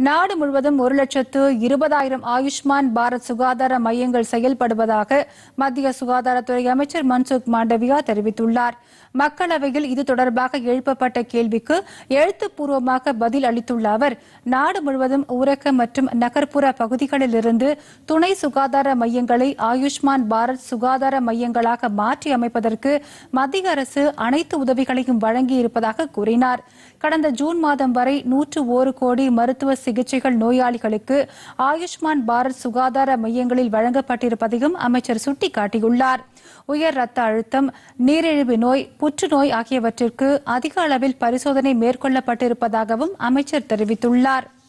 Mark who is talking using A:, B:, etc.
A: நாடு முழுவதும் ஒரு லட்சத்து இருபதாயிரம் ஆயுஷ்மான் பாரத் சுகாதார மையங்கள் செயல்படுவதாக மத்திய சுகாதாரத்துறை அமைச்சர் மன்சுக் மாண்டவியா தெரிவித்துள்ளார் மக்களவையில் இது தொடர்பாக எழுப்பப்பட்ட கேள்விக்கு எழுத்துப்பூர்வமாக பதில் அளித்துள்ள அவர் நாடு முழுவதும் ஊரக மற்றும் நகர்ப்புற பகுதிகளில் இருந்து துணை சுகாதார மையங்களை ஆயுஷ்மான் பாரத் சுகாதார மையங்களாக மாற்றி அமைப்பதற்கு மத்திய அரசு அனைத்து உதவிகளையும் வழங்கியிருப்பதாக கூறினார் கடந்த ஜூன் மாதம் வரை நூற்று ஒரு கோடி மருத்துவ சிகிச்சைகள் நோயாளிகளுக்கு ஆயுஷ்மான் பாரத் சுகாதார மையங்களில் வழங்கப்பட்டிருப்பதையும் அமைச்சர் சுட்டிக்காட்டியுள்ளார் உயர் ரத்த அழுத்தம் நீரிழிவு நோய் புற்றுநோய் ஆகியவற்றிற்கு அதிக அளவில் பரிசோதனை மேற்கொள்ளப்பட்டிருப்பதாகவும் அமைச்சர் தெரிவித்துள்ளார்